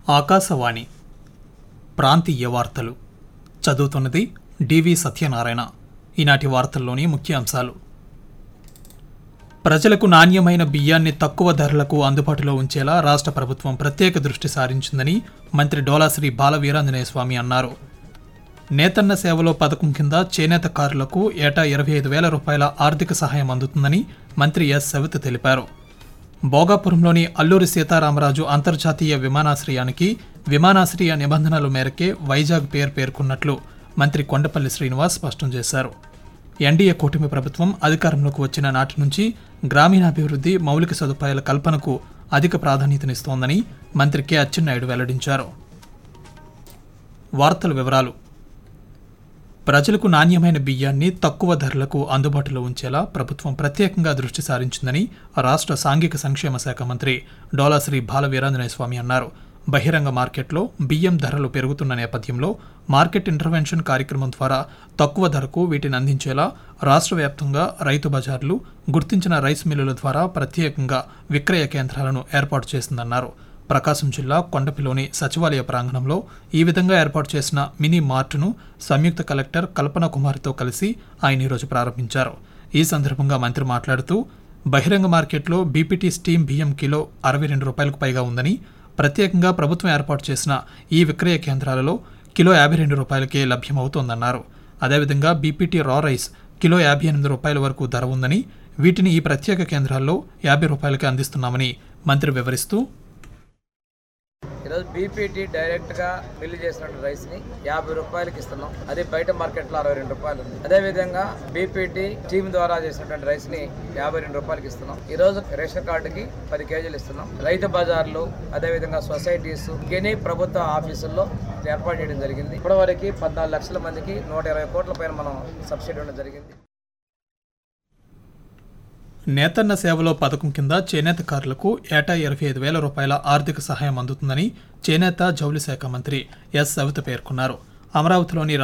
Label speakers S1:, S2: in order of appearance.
S1: ఆకాశవాణి ప్రాంతీయ వార్తలు చదువుతున్నది డివి సత్యనారాయణ ఈనాటి వార్తల్లోని ముఖ్య అంశాలు ప్రజలకు నాణ్యమైన బియ్యాన్ని తక్కువ ధరలకు అందుబాటులో ఉంచేలా రాష్ట్ర ప్రభుత్వం ప్రత్యేక దృష్టి సారించిందని మంత్రి డోలాశ్రీ బాల వీరాంజనేయ స్వామి అన్నారు నేతన్న సేవలో పథకం కింద చేనేతకారులకు ఏటా ఇరవై ఐదు వేల రూపాయల ఆర్థిక సహాయం అందుతుందని మంత్రి ఎస్ సవిత తెలిపారు భోగాపురంలోని అల్లూరి సీతారామరాజు అంతర్జాతీయ విమానాశ్రయానికి విమానాశ్రయ నిబంధనల మేరకే వైజాగ్ పేరు పేర్కొన్నట్లు మంత్రి కొండపల్లి శ్రీనివాస్ స్పష్టం చేశారు ఎన్డీఏ కూటమి ప్రభుత్వం అధికారంలోకి వచ్చిన నాటి నుంచి గ్రామీణాభివృద్ధి మౌలిక సదుపాయాల కల్పనకు అధిక ప్రాధాన్యతనిస్తోందని మంత్రి కె అచ్చెన్నాయుడు వెల్లడించారు వార్తల వివరాలు ప్రజలకు నాణ్యమైన బియ్యాన్ని తక్కువ ధరలకు అందుబాటులో ఉంచేలా ప్రభుత్వం ప్రత్యేకంగా దృష్టి సారించిందని రాష్ట్ర సాంఘిక సంక్షేమ శాఖ మంత్రి డోలాశ్రీ బాల వీరాంజనేయ స్వామి అన్నారు బహిరంగ మార్కెట్లో బియ్యం ధరలు పెరుగుతున్న నేపథ్యంలో మార్కెట్ ఇంటర్వెన్షన్ కార్యక్రమం ద్వారా తక్కువ ధరకు వీటిని అందించేలా రాష్ట్ర వ్యాప్తంగా రైతు బజార్లు గుర్తించిన రైస్ మిల్లుల ద్వారా ప్రత్యేకంగా విక్రయ కేంద్రాలను ఏర్పాటు చేసిందన్నారు ప్రకాశం జిల్లా కొండపిలోని సచివాలయ ప్రాంగణంలో ఈ విధంగా ఏర్పాటు చేసిన మినీ మార్టును సంయుక్త కలెక్టర్ కల్పన కుమార్తో కలిసి ఆయన ఈరోజు ప్రారంభించారు ఈ సందర్భంగా మంత్రి మాట్లాడుతూ బహిరంగ మార్కెట్లో బీపీటీ స్టీమ్ బియ్యం కిలో అరవై రెండు రూపాయలకు పైగా ఉందని ప్రత్యేకంగా ప్రభుత్వం ఏర్పాటు చేసిన ఈ విక్రయ కేంద్రాలలో కిలో యాభై రెండు రూపాయలకే లభ్యమవుతోందన్నారు అదేవిధంగా బీపీటీ రా రైస్ కిలో యాభై ఎనిమిది రూపాయల వరకు ధర ఉందని వీటిని ఈ ప్రత్యేక కేంద్రాల్లో యాభై రూపాయలకే అందిస్తున్నామని మంత్రి వివరిస్తూ
S2: ఈరోజు బీపీటీ డైరెక్ట్ గా మిల్లు చేసినటువంటి రైస్ ని యాభై రూపాయలకి ఇస్తున్నాం అదే బయట మార్కెట్ లో అరవై రెండు రూపాయలు ఉంది అదే విధంగా బీపీటీ టీమ్ ద్వారా చేసినటువంటి రైస్ ని యాభై రెండు రూపాయలకి ఇస్తున్నాం ఈ రోజు రేషన్ కార్డుకి పది కేజీలు ఇస్తున్నాం రైతు బజార్లు అదే విధంగా సొసైటీస్ ఎనీ ప్రభుత్వ ఆఫీసుల్లో ఏర్పాటు చేయడం జరిగింది ఇప్పటివరకు పద్నాలుగు లక్షల మందికి నూట ఇరవై కోట్ల పైన మనం సబ్సిడీ ఇవ్వడం జరిగింది
S1: నేతన్న సేవలో పథకం కింద చేనేతకారులకు ఏటా ఇరవై ఐదు వేల రూపాయల ఆర్థిక సహాయం అందుతుందని చేనేత జౌళి శాఖ మంత్రి ఎస్ సవిత పేర్కొన్నారు అమరావతిలోని